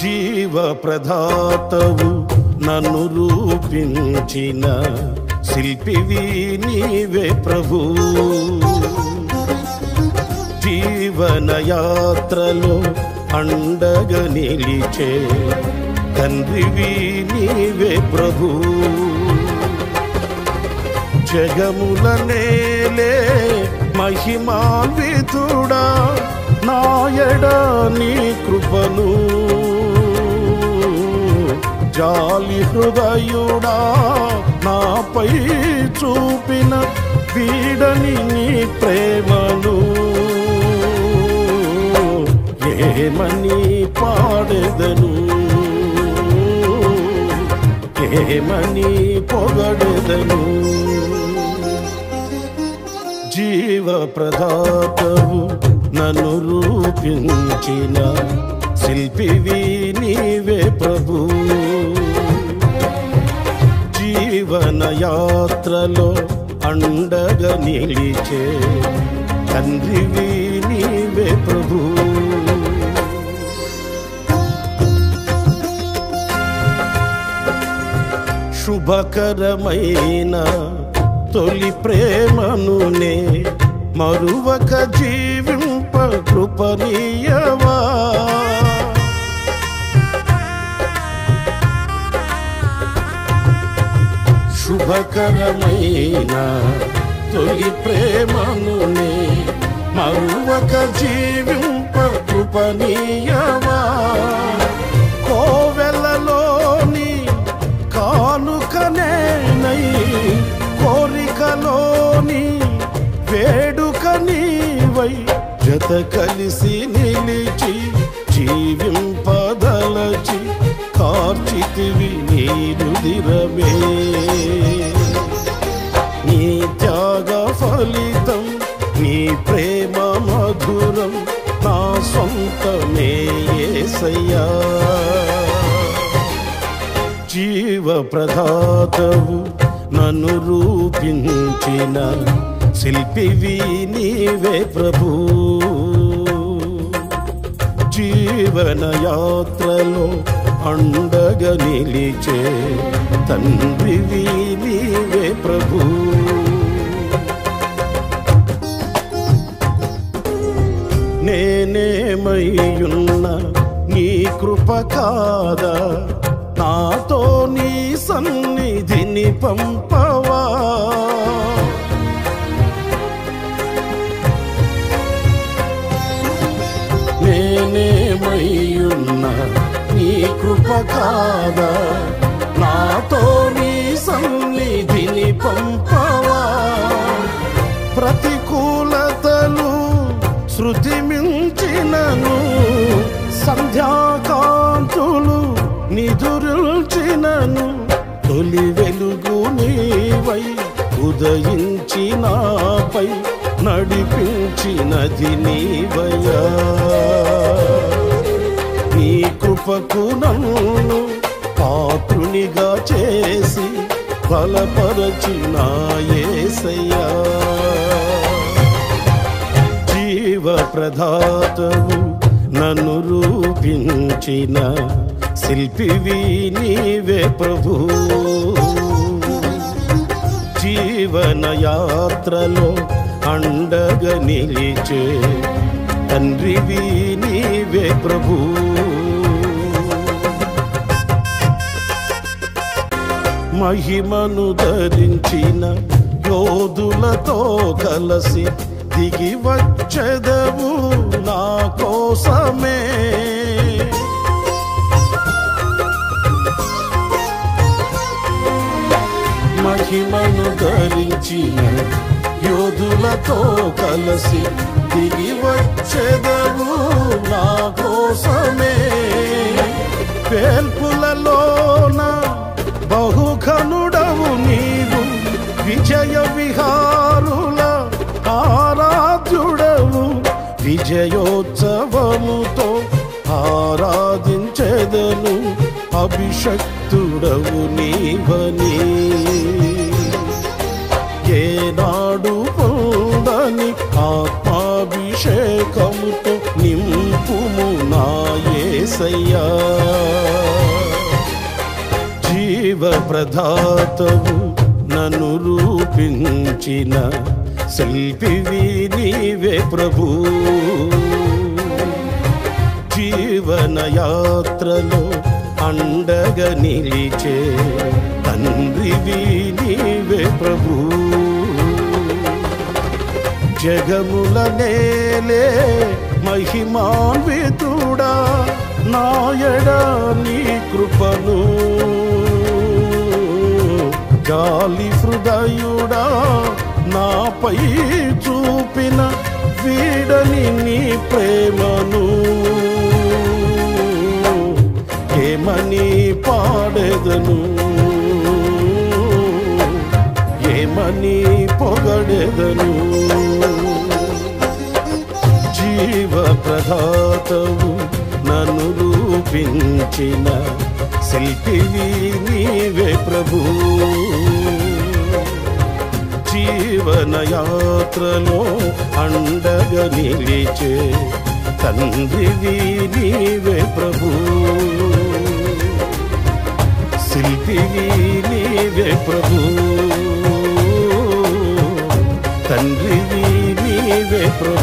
జీవ ప్రదాతవు నన్ను రూపించిన శిల్పివి నీవే ప్రభు జీవన యాత్రలో అండగా నిలిచే తండ్రివి నీవే ప్రభు జగముల నేలే మహిమాన్వితుడా నాయడ నీ కృపను జాలి హృదయుడా నాపై చూపిన వీడని నీ ప్రేమను ఏమని పాడెదను ఏమని పొగడెదను జీవ ప్రదాతవు నన్ను రూపించిన శిల్పివి నీవే ప్రభు జీవన యాత్రలో అండగా నిలిచే తండ్రివి నీవే ప్రభు శుభకరమైన తొలి ప్రేమనునే మరువక జీవింప కృపనీయవా శుభకరమైన తొలి ప్రేమనునే మరువక జీవింప కృపనీయవా కోవెలలోని కానుకనేనై కోరికలోని వేడుక నీవై జత కలిసి నిలిచి జీవింపదలచి కార్చితివి నీరుదిరమే నీ త్యాగ ఫలితం నీ ప్రేమ మధురం నా సొంతమే యేసయ్యా జీవ ప్రదాతవు నన్ను రూపించిన శిల్పివి నీవే ప్రభు జీవన యాత్రలో అండగా నిలిచే తండ్రివి నీవే ప్రభు నేనేమయ్యున్న నీ కృప కాదా నాతో నీ సన్నిధిని పంపవా నేనేమయ్యున్న నీ కృప కాదా నాతో నీ సన్నిధిని పంపవా ప్రతికూలతలు శృతి మించినను సంధ్యాకాంతులు నిదురుల్చినను తొలి వెలుగు నీవై ఉదయించి నాపై నడిపించినది నీవయ్యా నీ కృపకు నన్ను పాత్రునిగా చేసి బలపరచిన యేసయ్యా జీవ ప్రదాతవు నన్ను రూపించిన శిల్పివి నీవే ప్రభు జీవన యాత్రలో అండగా నిలిచే తండ్రివి నీవే ప్రభు మహిమను ధరించిన యోధులతో కలసి దిగి వచ్చెదవు నా కోసమే మహిమను ధరించిన యోధులతో కలసి దిగి వచ్చెదవు నా కోసమే పేల్పులలోన బహుఘనుడవు నీవు విజయ విహారుల ఆరాధ్యుడవు విజయోత్సవముతో ఆరాధించెదను అభిషక్తుడవు నీవని ఏనాడు పొందని ఆత్మాభిషేకముతో నింపుము నా ఏసయ్యా జీవ ప్రదాతవు నన్ను రూపించిన శిల్పివి నీవే ప్రభు జీవన యాత్రలో అండగా నిలిచే తండ్రివి నీవే ప్రభు జగముల నేలే మహిమాన్వితుడా నాయడ నీ కృపను గాలి హృదయుడా నాపై చూపిన వీడని నీ ప్రేమను ఏమని పాడెదను ఏమని పొగడెదను జీవ ప్రదాతవు నన్ను రూపించిన శిల్పివి నీవే ప్రభు జీవన యాత్రలో అండగా నిలిచే తండ్రివి నీవే ప్రభు శిల్పివి నీవే ప్రభు తండ్రివి నీవే ప్రభు